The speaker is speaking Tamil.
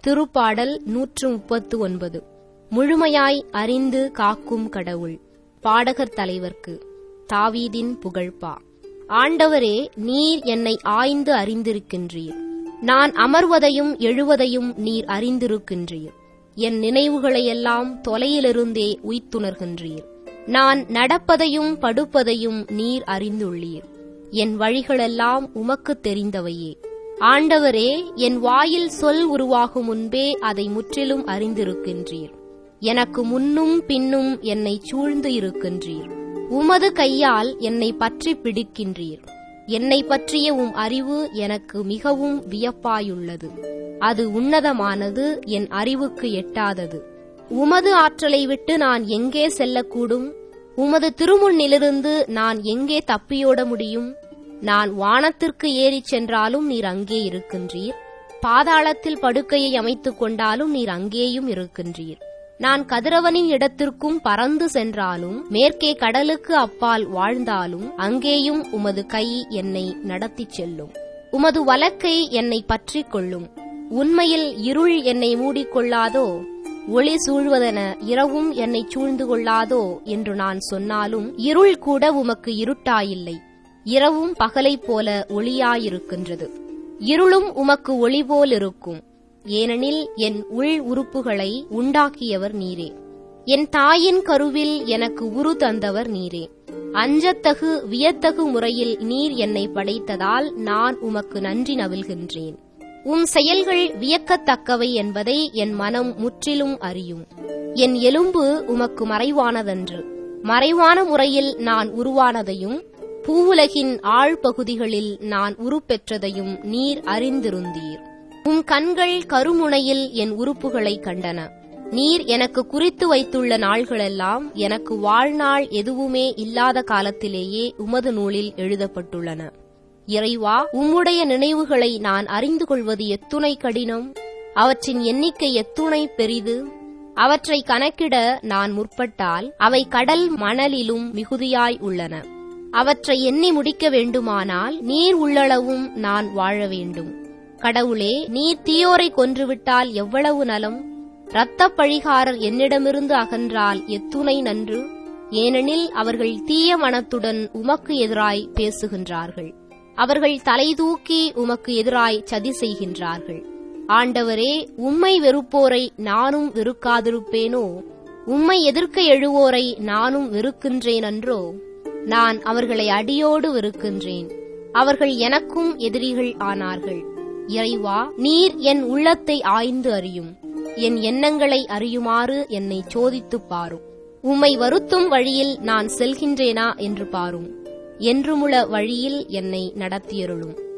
திருப்பாடல் நூற்று முப்பத்து ஒன்பது முழுமையாய் அறிந்து காக்கும் கடவுள் பாடகர் தலைவர்க்கு தாவீதின் புகழ்பா ஆண்டவரே நீர் என்னை ஆய்ந்து அறிந்திருக்கின்றீர் நான் அமர்வதையும் எழுவதையும் நீர் அறிந்திருக்கின்றீர் என் நினைவுகளையெல்லாம் தொலையிலிருந்தே உய்த்துணர்கின்றீர் நான் நடப்பதையும் படுப்பதையும் நீர் அறிந்துள்ளீர் என் வழிகளெல்லாம் உமக்குத் தெரிந்தவையே ஆண்டவரே என் வாயில் சொல் உருவாகும் முன்பே அதை முற்றிலும் அறிந்திருக்கின்றீர் எனக்கு முன்னும் பின்னும் என்னை சூழ்ந்து இருக்கின்றீர் உமது கையால் என்னை பற்றி பிடிக்கின்றீர் என்னை பற்றிய உம் அறிவு எனக்கு மிகவும் வியப்பாயுள்ளது அது உன்னதமானது என் அறிவுக்கு எட்டாதது உமது ஆற்றலை விட்டு நான் எங்கே செல்லக்கூடும் உமது திருமுன்னிலிருந்து நான் எங்கே தப்பியோட முடியும் நான் வானத்திற்கு ஏறிச் சென்றாலும் நீர் அங்கே இருக்கின்றீர் பாதாளத்தில் படுக்கையை அமைத்துக் கொண்டாலும் நீர் அங்கேயும் இருக்கின்றீர் நான் கதிரவனின் இடத்திற்கும் பறந்து சென்றாலும் மேற்கே கடலுக்கு அப்பால் வாழ்ந்தாலும் அங்கேயும் உமது கை என்னை நடத்திச் செல்லும் உமது வலக்கை என்னை பற்றிக் கொள்ளும் உண்மையில் இருள் என்னை மூடிக்கொள்ளாதோ ஒளி சூழ்வதென இரவும் என்னை சூழ்ந்து கொள்ளாதோ என்று நான் சொன்னாலும் இருள் கூட உமக்கு இருட்டாயில்லை இரவும் பகலைப் போல ஒளியாயிருக்கின்றது இருளும் உமக்கு ஒளி போல் இருக்கும் ஏனெனில் என் உள் உறுப்புகளை உண்டாக்கியவர் நீரே என் தாயின் கருவில் எனக்கு உரு தந்தவர் நீரே அஞ்சத்தகு வியத்தகு முறையில் நீர் என்னை படைத்ததால் நான் உமக்கு நன்றி நவில்கின்றேன் உம் செயல்கள் வியக்கத்தக்கவை என்பதை என் மனம் முற்றிலும் அறியும் என் எலும்பு உமக்கு மறைவானதன்று மறைவான முறையில் நான் உருவானதையும் பூவுலகின் ஆழ்பகுதிகளில் நான் உருப்பெற்றதையும் நீர் அறிந்திருந்தீர் உம் கண்கள் கருமுனையில் என் உறுப்புகளை கண்டன நீர் எனக்கு குறித்து வைத்துள்ள நாள்களெல்லாம் எனக்கு வாழ்நாள் எதுவுமே இல்லாத காலத்திலேயே உமது நூலில் எழுதப்பட்டுள்ளன இறைவா உம்முடைய நினைவுகளை நான் அறிந்து கொள்வது எத்துணை கடினம் அவற்றின் எண்ணிக்கை எத்துணை பெரிது அவற்றை கணக்கிட நான் முற்பட்டால் அவை கடல் மணலிலும் மிகுதியாய் உள்ளன அவற்றை எண்ணி முடிக்க வேண்டுமானால் நீர் உள்ளளவும் நான் வாழ வேண்டும் கடவுளே நீர் தீயோரை கொன்றுவிட்டால் எவ்வளவு நலம் இரத்தப் பழிகாரர் என்னிடமிருந்து அகன்றால் எத்துணை நன்று ஏனெனில் அவர்கள் தீய மனத்துடன் உமக்கு எதிராய் பேசுகின்றார்கள் அவர்கள் தலை தூக்கி உமக்கு எதிராய் சதி செய்கின்றார்கள் ஆண்டவரே உம்மை வெறுப்போரை நானும் வெறுக்காதிருப்பேனோ உம்மை எதிர்க்க எழுவோரை நானும் வெறுக்கின்றேன் அன்றோ நான் அவர்களை அடியோடு வெறுக்கின்றேன் அவர்கள் எனக்கும் எதிரிகள் ஆனார்கள் இறைவா நீர் என் உள்ளத்தை ஆய்ந்து அறியும் என் எண்ணங்களை அறியுமாறு என்னை சோதித்துப் பாரும் உம்மை வருத்தும் வழியில் நான் செல்கின்றேனா என்று பாரும் என்றுமுள்ள வழியில் என்னை நடத்தியருளும்